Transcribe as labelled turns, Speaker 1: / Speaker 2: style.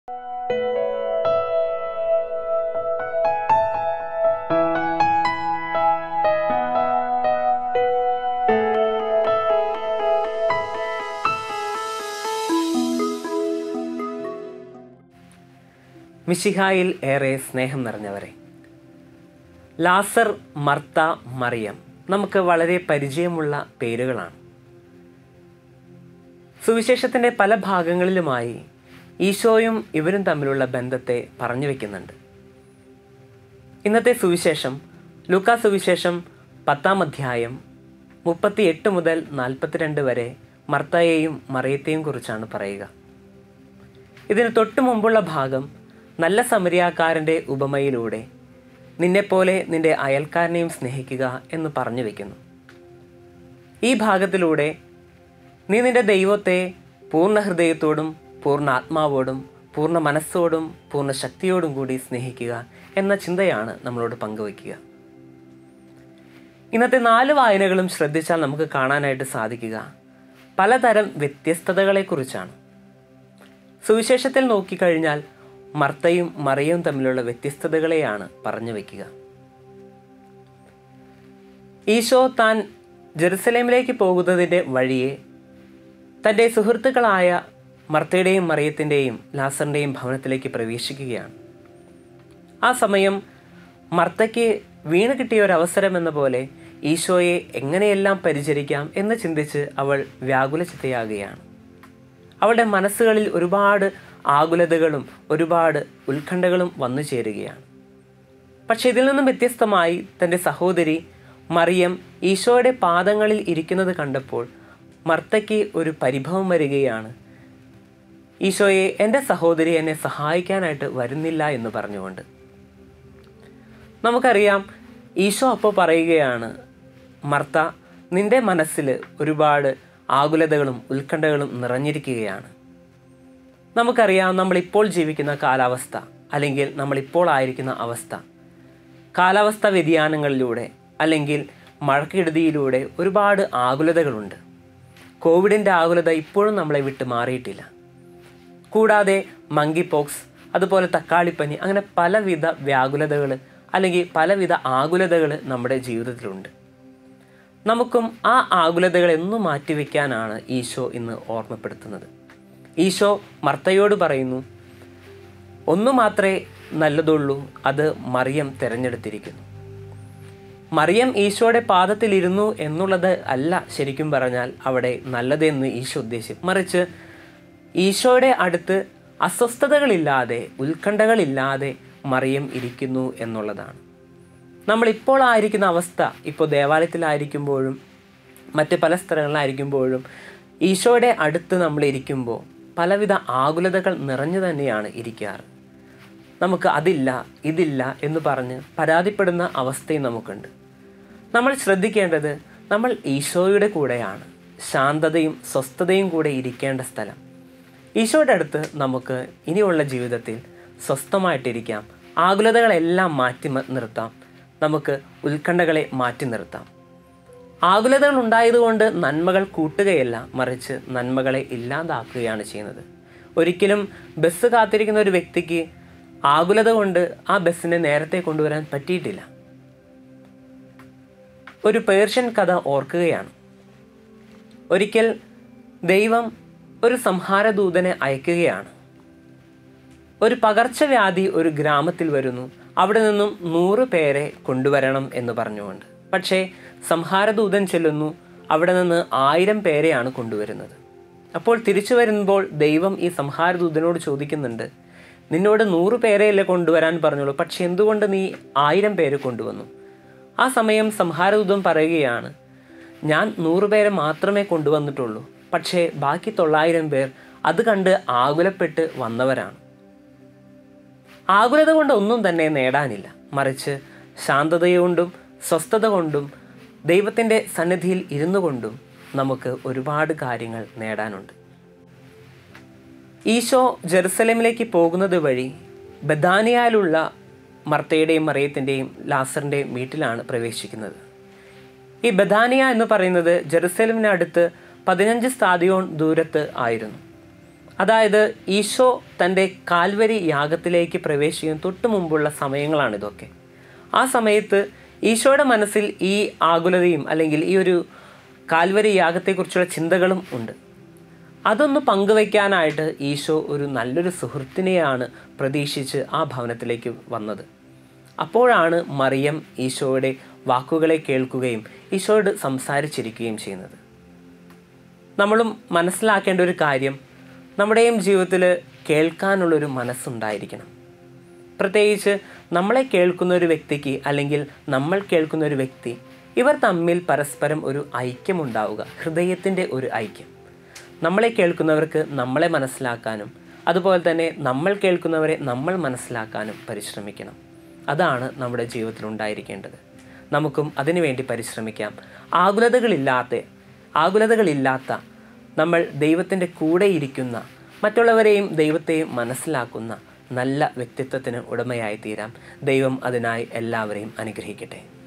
Speaker 1: മിശിഹായിൽ ഏറെ സ്നേഹം നിറഞ്ഞവരെ ലാസർ മർത്ത മറിയം നമുക്ക് വളരെ പരിചയമുള്ള പേരുകളാണ് സുവിശേഷത്തിൻ്റെ പല ഭാഗങ്ങളിലുമായി ഈശോയും ഇവരും തമ്മിലുള്ള ബന്ധത്തെ പറഞ്ഞു വയ്ക്കുന്നുണ്ട് ഇന്നത്തെ സുവിശേഷം ലൂക്കാ സുവിശേഷം പത്താം അധ്യായം മുപ്പത്തി എട്ട് മുതൽ നാൽപ്പത്തിരണ്ട് വരെ മർത്തയെയും മറിയത്തെയും കുറിച്ചാണ് പറയുക ഇതിന് തൊട്ടു മുമ്പുള്ള ഭാഗം നല്ല സമരിയാക്കാരൻ്റെ ഉപമയിലൂടെ നിന്നെപ്പോലെ നിന്റെ അയൽക്കാരനെയും സ്നേഹിക്കുക എന്ന് പറഞ്ഞു വയ്ക്കുന്നു ഈ ഭാഗത്തിലൂടെ നീ നിന്റെ ദൈവത്തെ പൂർണ്ണ ഹൃദയത്തോടും പൂർണ്ണ ആത്മാവോടും പൂർണ്ണ മനസ്സോടും പൂർണ്ണ ശക്തിയോടും കൂടി സ്നേഹിക്കുക എന്ന ചിന്തയാണ് നമ്മളോട് പങ്കുവയ്ക്കുക ഇന്നത്തെ നാല് വായനകളും ശ്രദ്ധിച്ചാൽ നമുക്ക് കാണാനായിട്ട് സാധിക്കുക പലതരം വ്യത്യസ്തതകളെക്കുറിച്ചാണ് സുവിശേഷത്തിൽ നോക്കിക്കഴിഞ്ഞാൽ മർത്തയും മറിയവും തമ്മിലുള്ള വ്യത്യസ്തതകളെയാണ് പറഞ്ഞു വയ്ക്കുക ഈശോ താൻ ജെറുസലേമിലേക്ക് പോകുന്നതിൻ്റെ വഴിയെ തൻ്റെ സുഹൃത്തുക്കളായ മർത്തയുടെയും മറിയത്തിൻ്റെയും ലാസറിൻ്റെയും ഭവനത്തിലേക്ക് പ്രവേശിക്കുകയാണ് ആ സമയം മർത്തയ്ക്ക് വീണ് കിട്ടിയ ഒരു അവസരം എന്ന പോലെ ഈശോയെ എങ്ങനെയെല്ലാം പരിചരിക്കാം എന്ന് ചിന്തിച്ച് അവൾ വ്യാകുലചിത്തയാകുകയാണ് അവളുടെ മനസ്സുകളിൽ ഒരുപാട് ആകുലതകളും ഒരുപാട് ഉത്കണ്ഠകളും വന്നു ചേരുകയാണ് പക്ഷെ ഇതിൽ നിന്നും വ്യത്യസ്തമായി തൻ്റെ സഹോദരി മറിയം ഈശോയുടെ പാദങ്ങളിൽ ഇരിക്കുന്നത് കണ്ടപ്പോൾ മർത്തയ്ക്ക് ഒരു പരിഭവം വരികയാണ് ഈശോയെ എൻ്റെ സഹോദരി എന്നെ സഹായിക്കാനായിട്ട് വരുന്നില്ല എന്ന് പറഞ്ഞുകൊണ്ട് നമുക്കറിയാം ഈശോ അപ്പോൾ പറയുകയാണ് മർത്ത നിന്റെ മനസ്സിൽ ഒരുപാട് ആകുലതകളും ഉത്കണ്ഠകളും നിറഞ്ഞിരിക്കുകയാണ് നമുക്കറിയാം നമ്മളിപ്പോൾ ജീവിക്കുന്ന കാലാവസ്ഥ അല്ലെങ്കിൽ നമ്മളിപ്പോൾ ആയിരിക്കുന്ന അവസ്ഥ കാലാവസ്ഥ വ്യതിയാനങ്ങളിലൂടെ അല്ലെങ്കിൽ മഴക്കെടുതിയിലൂടെ ഒരുപാട് ആകുലതകളുണ്ട് കോവിഡിൻ്റെ ആകുലത ഇപ്പോഴും നമ്മളെ വിട്ട് മാറിയിട്ടില്ല കൂടാതെ മങ്കി പോക്സ് അതുപോലെ തക്കാളിപ്പനി അങ്ങനെ പലവിധ വ്യാകുലതകൾ അല്ലെങ്കിൽ പലവിധ ആകുലതകൾ നമ്മുടെ ജീവിതത്തിലുണ്ട് നമുക്കും ആ ആകുലതകൾ എന്നും മാറ്റിവെക്കാനാണ് ഈശോ ഇന്ന് ഓർമ്മപ്പെടുത്തുന്നത് ഈശോ മർത്തയോട് പറയുന്നു ഒന്നു മാത്രമേ നല്ലതുള്ളൂ അത് മറിയം തിരഞ്ഞെടുത്തിരിക്കുന്നു മറിയം ഈശോയുടെ പാദത്തിലിരുന്നു എന്നുള്ളത് അല്ല ശരിക്കും പറഞ്ഞാൽ അവിടെ നല്ലതെന്ന് ഈശോ ഉദ്ദേശിക്കും മറിച്ച് ഈശോയുടെ അടുത്ത് അസ്വസ്ഥതകളില്ലാതെ ഉത്കണ്ഠകളില്ലാതെ മറിയം ഇരിക്കുന്നു എന്നുള്ളതാണ് നമ്മളിപ്പോൾ ആയിരിക്കുന്ന അവസ്ഥ ഇപ്പോൾ ദേവാലയത്തിലായിരിക്കുമ്പോഴും മറ്റ് പല സ്ഥലങ്ങളിലായിരിക്കുമ്പോഴും ഈശോയുടെ അടുത്ത് നമ്മൾ ഇരിക്കുമ്പോൾ പലവിധ ആകുലതകൾ നിറഞ്ഞു തന്നെയാണ് ഇരിക്കാറ് നമുക്ക് അതില്ല ഇതില്ല എന്ന് പറഞ്ഞ് പരാതിപ്പെടുന്ന അവസ്ഥയും നമുക്കുണ്ട് നമ്മൾ ശ്രദ്ധിക്കേണ്ടത് നമ്മൾ ഈശോയുടെ കൂടെയാണ് ശാന്തതയും സ്വസ്ഥതയും കൂടെ ഇരിക്കേണ്ട സ്ഥലം ഈശോയുടെ അടുത്ത് നമുക്ക് ഇനിയുള്ള ജീവിതത്തിൽ സ്വസ്ഥമായിട്ടിരിക്കാം ആകുലതകളെല്ലാം മാറ്റി മ- നിർത്താം നമുക്ക് ഉത്കണ്ഠകളെ മാറ്റി നിർത്താം ആകുലതകൾ ഉണ്ടായതുകൊണ്ട് നന്മകൾ കൂട്ടുകയല്ല മറിച്ച് നന്മകളെ ഇല്ലാതാക്കുകയാണ് ചെയ്യുന്നത് ഒരിക്കലും ബസ് കാത്തിരിക്കുന്ന ഒരു വ്യക്തിക്ക് ആകുലത കൊണ്ട് ആ ബസ്സിനെ നേരത്തെ കൊണ്ടുവരാൻ പറ്റിയിട്ടില്ല ഒരു പേർഷ്യൻ കഥ ഓർക്കുകയാണ് ഒരിക്കൽ ദൈവം ഒരു സംഹാരദൂതനെ അയക്കുകയാണ് ഒരു പകർച്ചവ്യാധി ഒരു ഗ്രാമത്തിൽ വരുന്നു അവിടെ നിന്നും നൂറ് പേരെ കൊണ്ടുവരണം എന്ന് പറഞ്ഞുകൊണ്ട് പക്ഷേ സംഹാരദൂതൻ ചെല്ലുന്നു അവിടെ നിന്ന് ആയിരം പേരെയാണ് കൊണ്ടുവരുന്നത് അപ്പോൾ തിരിച്ചു വരുമ്പോൾ ദൈവം ഈ സംഹാരദൂതനോട് ചോദിക്കുന്നുണ്ട് നിന്നോട് നൂറ് പേരെയല്ലേ കൊണ്ടുവരാൻ പറഞ്ഞുള്ളൂ പക്ഷെ എന്തുകൊണ്ട് നീ ആയിരം പേരെ കൊണ്ടുവന്നു ആ സമയം സംഹാരദൂതൻ പറയുകയാണ് ഞാൻ നൂറ് പേരെ മാത്രമേ കൊണ്ടുവന്നിട്ടുള്ളൂ പക്ഷേ ബാക്കി തൊള്ളായിരം പേർ അത് കണ്ട് ആകുലപ്പെട്ട് വന്നവരാണ് ആകുലത കൊണ്ട് ഒന്നും തന്നെ നേടാനില്ല മറിച്ച് ശാന്തത കൊണ്ടും സ്വസ്ഥത കൊണ്ടും ദൈവത്തിൻ്റെ സന്നിധിയിൽ ഇരുന്നു കൊണ്ടും നമുക്ക് ഒരുപാട് കാര്യങ്ങൾ നേടാനുണ്ട് ഈശോ ജെറുസലേമിലേക്ക് പോകുന്നത് വഴി ബദാനിയാലുള്ള മർത്തയുടെയും മറിയത്തിൻ്റെയും ലാസറിൻ്റെയും വീട്ടിലാണ് പ്രവേശിക്കുന്നത് ഈ ബദാനിയ എന്ന് പറയുന്നത് ജെറുസലേമിനടുത്ത് പതിനഞ്ച് സ്ഥാദിയോൺ ദൂരത്ത് ആയിരുന്നു അതായത് ഈശോ തൻ്റെ കാൽവരി യാഗത്തിലേക്ക് പ്രവേശിക്കുന്ന തൊട്ടു മുമ്പുള്ള സമയങ്ങളാണിതൊക്കെ ആ സമയത്ത് ഈശോയുടെ മനസ്സിൽ ഈ ആകുലതയും അല്ലെങ്കിൽ ഈ ഒരു കാൽവരി യാഗത്തെക്കുറിച്ചുള്ള ചിന്തകളും ഉണ്ട് അതൊന്ന് പങ്കുവയ്ക്കാനായിട്ട് ഈശോ ഒരു നല്ലൊരു സുഹൃത്തിനെയാണ് പ്രതീക്ഷിച്ച് ആ ഭവനത്തിലേക്ക് വന്നത് അപ്പോഴാണ് മറിയം ഈശോയുടെ വാക്കുകളെ കേൾക്കുകയും ഈശോയോട് സംസാരിച്ചിരിക്കുകയും ചെയ്യുന്നത് നമ്മളും മനസ്സിലാക്കേണ്ട ഒരു കാര്യം നമ്മുടെയും ജീവിതത്തിൽ കേൾക്കാനുള്ളൊരു മനസ്സുണ്ടായിരിക്കണം പ്രത്യേകിച്ച് നമ്മളെ കേൾക്കുന്ന ഒരു വ്യക്തിക്ക് അല്ലെങ്കിൽ നമ്മൾ കേൾക്കുന്ന ഒരു വ്യക്തി ഇവർ തമ്മിൽ പരസ്പരം ഒരു ഐക്യമുണ്ടാവുക ഹൃദയത്തിൻ്റെ ഒരു ഐക്യം നമ്മളെ കേൾക്കുന്നവർക്ക് നമ്മളെ മനസ്സിലാക്കാനും അതുപോലെ തന്നെ നമ്മൾ കേൾക്കുന്നവരെ നമ്മൾ മനസ്സിലാക്കാനും പരിശ്രമിക്കണം അതാണ് നമ്മുടെ ജീവിതത്തിൽ ഉണ്ടായിരിക്കേണ്ടത് നമുക്കും അതിനുവേണ്ടി പരിശ്രമിക്കാം ആകുലതകളില്ലാത്ത ആകുലതകളില്ലാത്ത നമ്മൾ ദൈവത്തിൻ്റെ കൂടെ ഇരിക്കുന്ന മറ്റുള്ളവരെയും ദൈവത്തെയും മനസ്സിലാക്കുന്ന നല്ല വ്യക്തിത്വത്തിന് ഉടമയായി തീരാം ദൈവം അതിനായി എല്ലാവരെയും അനുഗ്രഹിക്കട്ടെ